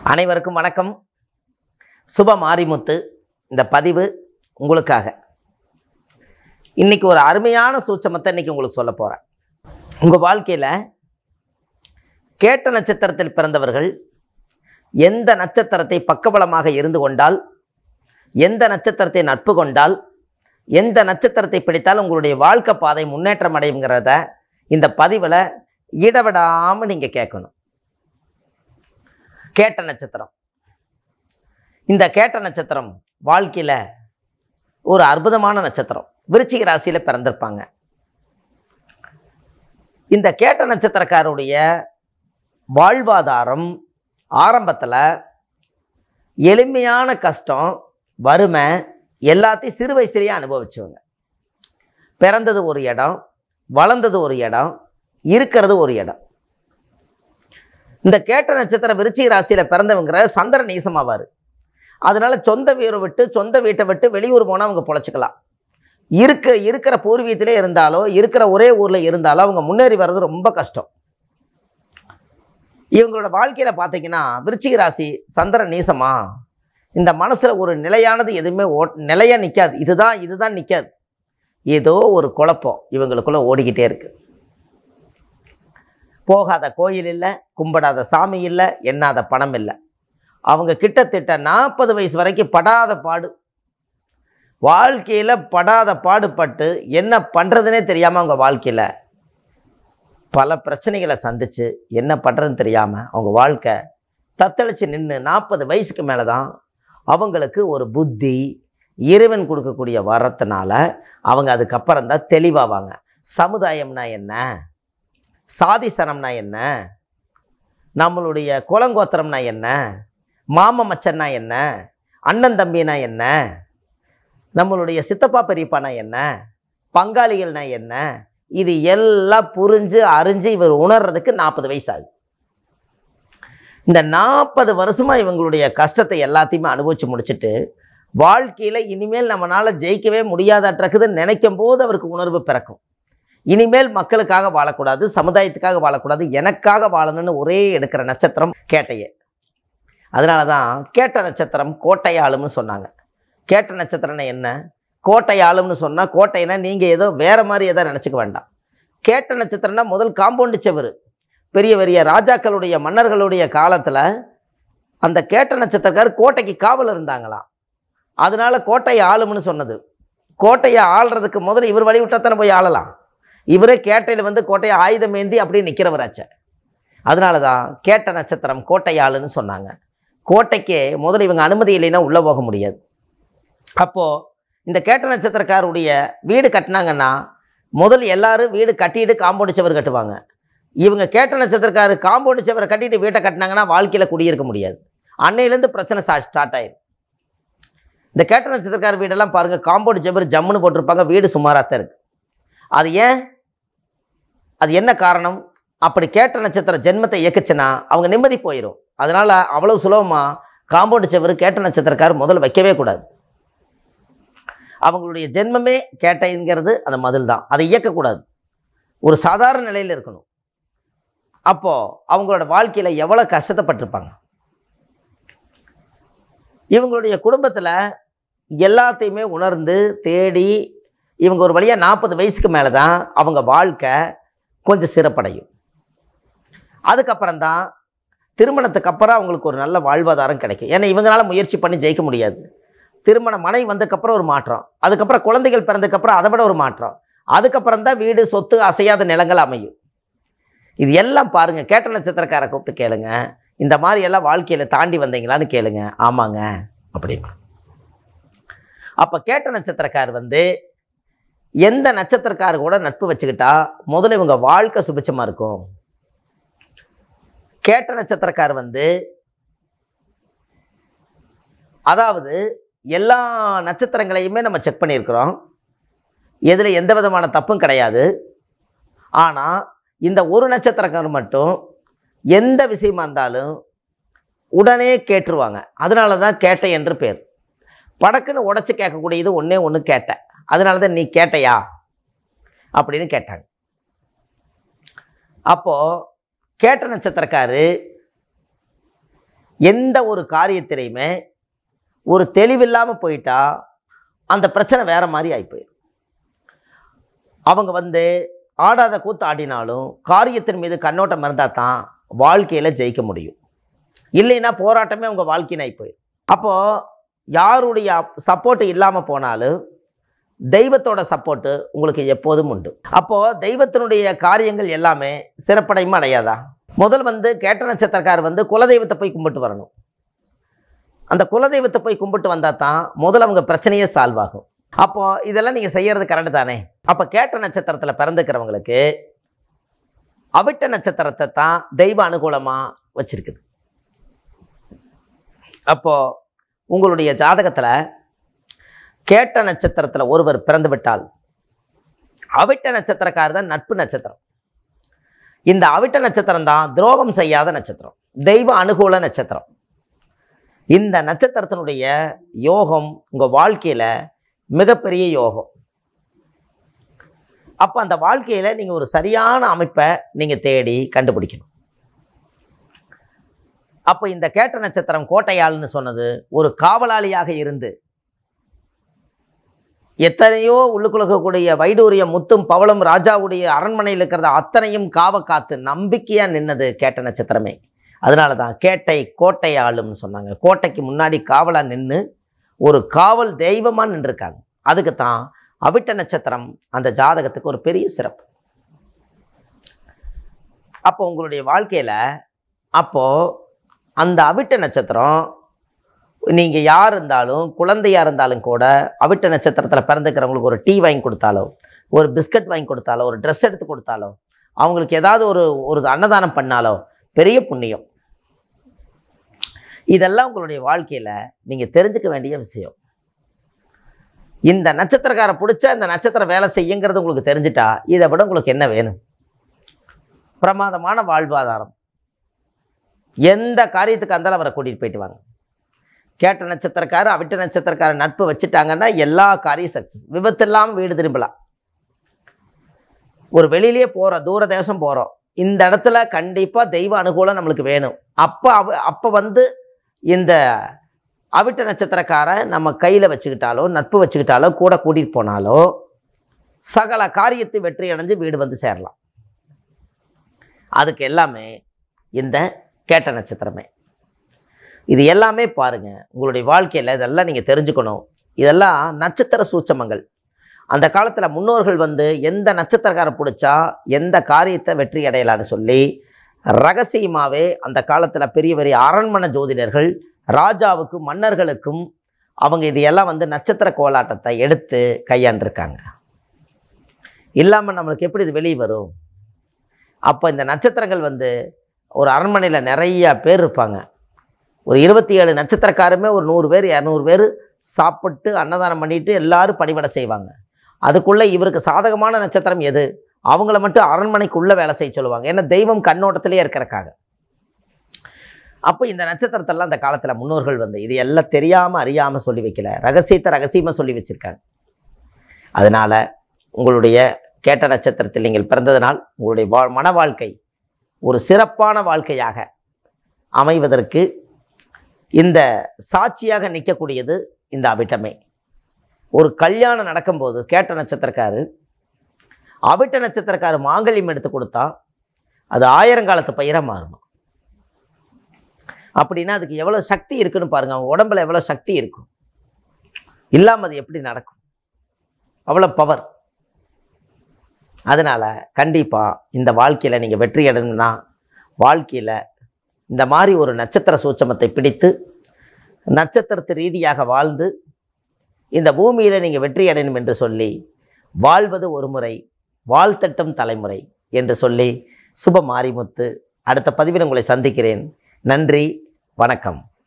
அனைவருக்கும் வணக்கம் சுப மாரிமுத்து இந்த பதிவு உங்களுக்காக இன்னைக்கு ஒரு அருமையான சூட்சமத்தை இன்னைக்கு உங்களுக்கு சொல்ல போகிறேன் உங்கள் வாழ்க்கையில் கேட்ட நட்சத்திரத்தில் பிறந்தவர்கள் எந்த நட்சத்திரத்தை பக்கபலமாக இருந்து கொண்டால் எந்த நட்சத்திரத்தை நட்பு கொண்டால் எந்த நட்சத்திரத்தை பிடித்தால் உங்களுடைய வாழ்க்கை பாதை முன்னேற்றம் அடையுங்கிறத இந்த பதிவில் இடவிடாமல் நீங்கள் கேட்கணும் கேட்ட நட்சத்திரம் இந்த கேட்ட நட்சத்திரம் வாழ்க்கையில் ஒரு அற்புதமான நட்சத்திரம் விருச்சிக ராசியில் பிறந்திருப்பாங்க இந்த கேட்ட நட்சத்திரக்காருடைய வாழ்வாதாரம் ஆரம்பத்தில் எளிமையான கஷ்டம் வறுமை எல்லாத்தையும் சிறு வயசுலேயே அனுபவிச்சவங்க பிறந்தது ஒரு இடம் வளர்ந்தது ஒரு இடம் இருக்கிறது ஒரு இடம் இந்த கேட்ட நட்சத்திரம் விருச்சிக ராசியில் பிறந்தவங்கிற சந்திர நீசமாவார் அதனால சொந்த வீரை விட்டு சொந்த வீட்டை விட்டு வெளியூர் போனால் அவங்க பொழைச்சிக்கலாம் இருக்க இருக்கிற பூர்வீகத்திலே இருந்தாலோ இருக்கிற ஒரே ஊரில் இருந்தாலோ அவங்க முன்னேறி வர்றது ரொம்ப கஷ்டம் இவங்களோட வாழ்க்கையில் பார்த்தீங்கன்னா விருச்சிக ராசி சந்திர நீசமா இந்த மனசில் ஒரு நிலையானது எதுவுமே ஓ நிலையாக நிற்காது இதுதான் இதுதான் நிற்காது ஏதோ ஒரு குழப்பம் இவங்களுக்குள்ள ஓடிக்கிட்டே இருக்கு போகாத கோயில் இல்லை கும்பிடாத சாமி இல்லை எண்ணாத பணம் இல்லை அவங்க கிட்டத்தட்ட நாற்பது வயசு வரைக்கும் படாத பாடு வாழ்க்கையில் படாத பாடுபட்டு என்ன பண்ணுறதுனே தெரியாமல் அவங்க வாழ்க்கையில் பல பிரச்சனைகளை சந்தித்து என்ன பண்ணுறதுன்னு தெரியாமல் அவங்க வாழ்க்கை தத்தளித்து நின்று நாற்பது வயசுக்கு மேலே தான் அவங்களுக்கு ஒரு புத்தி இறைவன் கொடுக்கக்கூடிய வரத்தினால அவங்க அதுக்கப்புறம் தான் தெளிவாவாங்க சமுதாயம்னா என்ன சாதிசனம்னா என்ன நம்மளுடைய குலங்கோத்திரம்னா என்ன மாம மச்சன்னா என்ன அண்ணன் தம்பினா என்ன நம்மளுடைய சித்தப்பா பெரியப்பானா என்ன பங்காளிகள்னா என்ன இது எல்லாம் புரிஞ்சு அறிஞ்சு இவர் உணர்றதுக்கு நாற்பது வயசு ஆகுது இந்த நாற்பது வருஷமாக இவங்களுடைய கஷ்டத்தை எல்லாத்தையுமே அனுபவிச்சு முடிச்சுட்டு வாழ்க்கையில் இனிமேல் நம்மளால் ஜெயிக்கவே முடியாதற்றக்குதுன்னு நினைக்கும் போது அவருக்கு உணர்வு பிறக்கும் இனிமேல் மக்களுக்காக வாழக்கூடாது சமுதாயத்துக்காக வாழக்கூடாது எனக்காக வாழணும்னு ஒரே எடுக்கிற நட்சத்திரம் கேட்டையே அதனால தான் கேட்ட நட்சத்திரம் கோட்டையாளும்னு சொன்னாங்க கேட்ட நட்சத்திரம்னா என்ன கோட்டையாளும்னு சொன்னால் கோட்டைனா நீங்கள் ஏதோ வேறு மாதிரி ஏதோ நினச்சிக்க வேண்டாம் கேட்ட நட்சத்திரம்னா முதல் காம்பவுண்டு செவரு பெரிய பெரிய ராஜாக்களுடைய மன்னர்களுடைய காலத்தில் அந்த கேட்ட நட்சத்திரக்கார் கோட்டைக்கு காவல் இருந்தாங்களாம் அதனால கோட்டையை ஆளும்னு சொன்னது கோட்டையை ஆள்றதுக்கு முதல்ல இவர் வழி விட்டாத்தானே போய் ஆளலாம் இவரே கேட்டையில் வந்து கோட்டையை ஆயுதம் ஏந்தி அப்படியே நிற்கிறவராச்ச அதனால தான் கேட்ட நட்சத்திரம் கோட்டையாளுன்னு சொன்னாங்க கோட்டைக்கு முதல்ல இவங்க அனுமதி இல்லைன்னா உள்ளே போக முடியாது அப்போது இந்த கேட்ட நட்சத்திரக்காருடைய வீடு கட்டினாங்கன்னா முதல் எல்லாரும் வீடு கட்டிட்டு காம்பவுண்டு சுவர் கட்டுவாங்க இவங்க கேட்ட நட்சத்திரக்காரு காம்பவுண்டு சுவரை கட்டிட்டு வீட்டை கட்டினாங்கன்னா வாழ்க்கையில் குடியிருக்க முடியாது அன்னையிலேருந்து பிரச்சனை ஸ்டா ஸ்டார்ட் ஆயிடும் இந்த கேட்ட நட்சத்திரக்கார வீடெல்லாம் பாருங்கள் காம்பவுண்டு சுவர் ஜம்முன்னு போட்டிருப்பாங்க வீடு சுமாராக தான் இருக்குது அது ஏன் அது என்ன காரணம் அப்படி கேட்ட நட்சத்திர ஜென்மத்தை இயக்குச்சுன்னா அவங்க நிம்மதி போயிடும் அதனால் அவ்வளோ சுலபமாக காம்பவுண்டு சுவர் கேட்ட நட்சத்திரக்கார் முதல்ல வைக்கவே கூடாது அவங்களுடைய ஜென்மமே கேட்டைங்கிறது அந்த மதில் தான் அதை இயக்கக்கூடாது ஒரு சாதாரண நிலையில் இருக்கணும் அப்போது அவங்களோட வாழ்க்கையில் எவ்வளோ கஷ்டத்தைப்பட்டிருப்பாங்க இவங்களுடைய குடும்பத்தில் எல்லாத்தையுமே உணர்ந்து தேடி இவங்க ஒரு வழியாக நாற்பது வயசுக்கு மேலே தான் அவங்க வாழ்க்கை கொஞ்சம் சிறப்படையும் அதுக்கப்புறம் தான் திருமணத்துக்கு அப்புறம் அவங்களுக்கு ஒரு நல்ல வாழ்வாதாரம் கிடைக்கும் ஏன்னா இவங்களால முயற்சி பண்ணி ஜெயிக்க முடியாது திருமண மனை வந்ததுக்கப்புறம் ஒரு மாற்றம் அதுக்கப்புறம் குழந்தைகள் பிறந்ததுக்கப்புறம் அதை விட ஒரு மாற்றம் அதுக்கப்புறம் தான் வீடு சொத்து அசையாத நிலங்கள் அமையும் இது எல்லாம் பாருங்கள் கேட்ட நட்சத்திரக்காரை கூப்பிட்டு கேளுங்க இந்த மாதிரி எல்லாம் வாழ்க்கையில் தாண்டி வந்தீங்களான்னு கேளுங்க ஆமாங்க அப்படிமா அப்போ கேட்ட நட்சத்திரக்கார் வந்து எந்த நட்சத்திரக்காரு கூட நட்பு வச்சுக்கிட்டா முதல்ல இவங்க வாழ்க்கை சுபிச்சமாக இருக்கும் கேட்ட நட்சத்திரக்கார் வந்து அதாவது எல்லா நட்சத்திரங்களையுமே நம்ம செக் பண்ணியிருக்கிறோம் எதில் எந்த விதமான தப்பும் கிடையாது ஆனால் இந்த ஒரு நட்சத்திரக்கார் மட்டும் எந்த விஷயமா இருந்தாலும் உடனே கேட்டுருவாங்க அதனால தான் கேட்டை என்று பேர் படக்குன்னு உடச்சி கேட்கக்கூடியது ஒன்றே ஒன்று கேட்டேன் அதனால தான் நீ கேட்டையா அப்படின்னு கேட்டாங்க அப்போது கேட்ட நட்சத்திரக்காரு எந்த ஒரு காரியத்திலையுமே ஒரு தெளிவில்லாமல் போயிட்டா அந்த பிரச்சனை வேற மாதிரி ஆகி போயிடும் அவங்க வந்து ஆடாத கூத்து ஆடினாலும் காரியத்தின் மீது கண்ணோட்டம் இருந்தால் தான் வாழ்க்கையில் ஜெயிக்க முடியும் இல்லைன்னா போராட்டமே அவங்க வாழ்க்கையினாய் போயிடும் அப்போது யாருடைய சப்போர்ட் இல்லாமல் போனாலும் தெய்வத்தோட சப்போர்ட்டு உங்களுக்கு எப்போதும் உண்டு அப்போது தெய்வத்தினுடைய காரியங்கள் எல்லாமே சிறப்படையுமா அடையாதா முதல் வந்து கேட்ட நட்சத்திரக்காரர் வந்து குலதெய்வத்தை போய் கும்பிட்டு வரணும் அந்த குலதெய்வத்தை போய் கும்பிட்டு வந்தால் தான் முதல்ல அவங்க பிரச்சனையே சால்வ் ஆகும் அப்போது இதெல்லாம் நீங்கள் செய்கிறது கரெக்டு தானே அப்போ கேட்ட நட்சத்திரத்தில் பிறந்துக்கிறவங்களுக்கு அவிட்ட நட்சத்திரத்தை தான் தெய்வ அனுகூலமாக வச்சிருக்குது அப்போது உங்களுடைய ஜாதகத்தில் கேட்ட நட்சத்திரத்தில் ஒருவர் பிறந்து விட்டால் அவிட்ட நட்சத்திரக்காரர் தான் நட்பு நட்சத்திரம் இந்த அவிட்ட நட்சத்திரம் தான் துரோகம் செய்யாத நட்சத்திரம் தெய்வ அனுகூல நட்சத்திரம் இந்த நட்சத்திரத்தினுடைய யோகம் உங்கள் வாழ்க்கையில் மிகப்பெரிய யோகம் அப்போ அந்த வாழ்க்கையில் நீங்கள் ஒரு சரியான அமைப்பை நீங்கள் தேடி கண்டுபிடிக்கணும் அப்போ இந்த கேட்ட நட்சத்திரம் கோட்டையாள்னு சொன்னது ஒரு காவலாளியாக இருந்து எத்தனையோ உள்ளுக்குள்ளக்கூடிய வைடூரிய முத்தும் பவளும் ராஜாவுடைய அரண்மனையில் இருக்கிறத அத்தனையும் காவ காத்து நம்பிக்கையாக நின்னது கேட்ட நட்சத்திரமே அதனால தான் கேட்டை கோட்டை ஆளும்னு சொன்னாங்க கோட்டைக்கு முன்னாடி காவலாக நின்று ஒரு காவல் தெய்வமாக நின்றுருக்காங்க அதுக்கு தான் அவிட்ட நட்சத்திரம் அந்த ஜாதகத்துக்கு ஒரு பெரிய சிறப்பு அப்போ உங்களுடைய வாழ்க்கையில் அப்போது அந்த அவிட்ட நட்சத்திரம் நீங்கள் யார் இருந்தாலும் குழந்தையாக இருந்தாலும் கூட அவிட்ட நட்சத்திரத்தில் பிறந்துக்கிறவங்களுக்கு ஒரு டீ வாங்கி கொடுத்தாலோ ஒரு பிஸ்கட் வாங்கி கொடுத்தாலோ ஒரு ட்ரெஸ் எடுத்து கொடுத்தாலோ அவங்களுக்கு ஏதாவது ஒரு ஒரு அன்னதானம் பண்ணாலோ பெரிய புண்ணியம் இதெல்லாம் உங்களுடைய வாழ்க்கையில் நீங்கள் தெரிஞ்சுக்க வேண்டிய விஷயம் இந்த நட்சத்திரக்காரை பிடிச்சா இந்த நட்சத்திரம் வேலை செய்யுங்கிறது உங்களுக்கு தெரிஞ்சிட்டா இதை விட உங்களுக்கு என்ன வேணும் பிரமாதமான வாழ்வாதாரம் எந்த காரியத்துக்கு இருந்தாலும் அவரை கூட்டிகிட்டு போயிட்டு வாங்க கேட்ட நட்சத்திரக்காரர் அவிட்ட நட்சத்திரக்காரர் நட்பு வச்சுட்டாங்கன்னா எல்லா காரியம் சக்ஸஸ் விபத்து இல்லாமல் வீடு திரும்பலாம் ஒரு வெளியிலேயே போகிறோம் தூர தேசம் போகிறோம் இந்த இடத்துல கண்டிப்பாக தெய்வ அனுகூலம் நம்மளுக்கு வேணும் அப்போ அவ அப்போ வந்து இந்த அவிட்ட நட்சத்திரக்காரன் நம்ம கையில் வச்சுக்கிட்டாலோ நட்பு வச்சுக்கிட்டாலோ கூட கூட்டிகிட்டு போனாலோ சகல காரியத்தை வெற்றி அடைஞ்சு வீடு வந்து சேரலாம் அதுக்கு எல்லாமே இந்த கேட்ட நட்சத்திரமே இது எல்லாமே பாருங்க உங்களுடைய வாழ்க்கையில் இதெல்லாம் நீங்கள் தெரிஞ்சுக்கணும் இதெல்லாம் நட்சத்திர சூட்சமங்கள் அந்த காலத்தில் முன்னோர்கள் வந்து எந்த நட்சத்திரக்காரை பிடிச்சா எந்த காரியத்தை வெற்றி அடையலான்னு சொல்லி ரகசியமாகவே அந்த காலத்தில் பெரிய பெரிய அரண்மனை ஜோதிடர்கள் ராஜாவுக்கும் மன்னர்களுக்கும் அவங்க இதையெல்லாம் வந்து நட்சத்திர கோலாட்டத்தை எடுத்து கையாண்டிருக்காங்க இல்லாமல் நம்மளுக்கு எப்படி இது வெளியே வரும் அப்போ இந்த நட்சத்திரங்கள் வந்து ஒரு அரண்மனையில் நிறைய பேர் இருப்பாங்க ஒரு இருபத்தி ஏழு நட்சத்திரக்காருமே ஒரு நூறு பேர் இரநூறு பேர் சாப்பிட்டு அன்னதானம் பண்ணிட்டு எல்லாரும் பணிபடை செய்வாங்க அதுக்குள்ளே இவருக்கு சாதகமான நட்சத்திரம் எது அவங்கள மட்டும் அரண்மனைக்குள்ளே வேலை செய்ய சொல்லுவாங்க ஏன்னா தெய்வம் கண்ணோட்டத்திலே இருக்கிறக்காக அப்போ இந்த நட்சத்திரத்தெல்லாம் அந்த காலத்தில் முன்னோர்கள் வந்து இது எல்லாம் தெரியாமல் அறியாமல் சொல்லி வைக்கல ரகசியத்தை ரகசியமாக சொல்லி வச்சுருக்காங்க அதனால் உங்களுடைய கேட்ட நட்சத்திரத்தில் நீங்கள் பிறந்ததனால் உங்களுடைய வா மன வாழ்க்கை ஒரு சிறப்பான வாழ்க்கையாக அமைவதற்கு இந்த சாட்சியாக நிற்கக்கூடியது இந்த அவிட்டமே ஒரு கல்யாணம் நடக்கும்போது கேட்ட நட்சத்திரக்காரு அவிட்ட நட்சத்திரக்காரு மாங்கல்யம் எடுத்து கொடுத்தா அது ஆயிரங்காலத்து பயிராக மாறுமா அப்படின்னா அதுக்கு எவ்வளோ சக்தி இருக்குன்னு பாருங்க அவன் உடம்புல எவ்வளோ சக்தி இருக்கும் இல்லாமல் அது எப்படி நடக்கும் அவ்வளோ பவர் அதனால் கண்டிப்பாக இந்த வாழ்க்கையில் நீங்கள் வெற்றி அடையணும்னா வாழ்க்கையில் இந்த மாதிரி ஒரு நட்சத்திர சூட்சமத்தை பிடித்து நட்சத்திரத்து ரீதியாக வாழ்ந்து இந்த பூமியில் நீங்கள் வெற்றி அடையணும் என்று சொல்லி வாழ்வது ஒரு முறை வாழ்த்தட்டும் தலைமுறை என்று சொல்லி சுப மாரிமுத்து அடுத்த பதிவில் உங்களை சந்திக்கிறேன் நன்றி வணக்கம்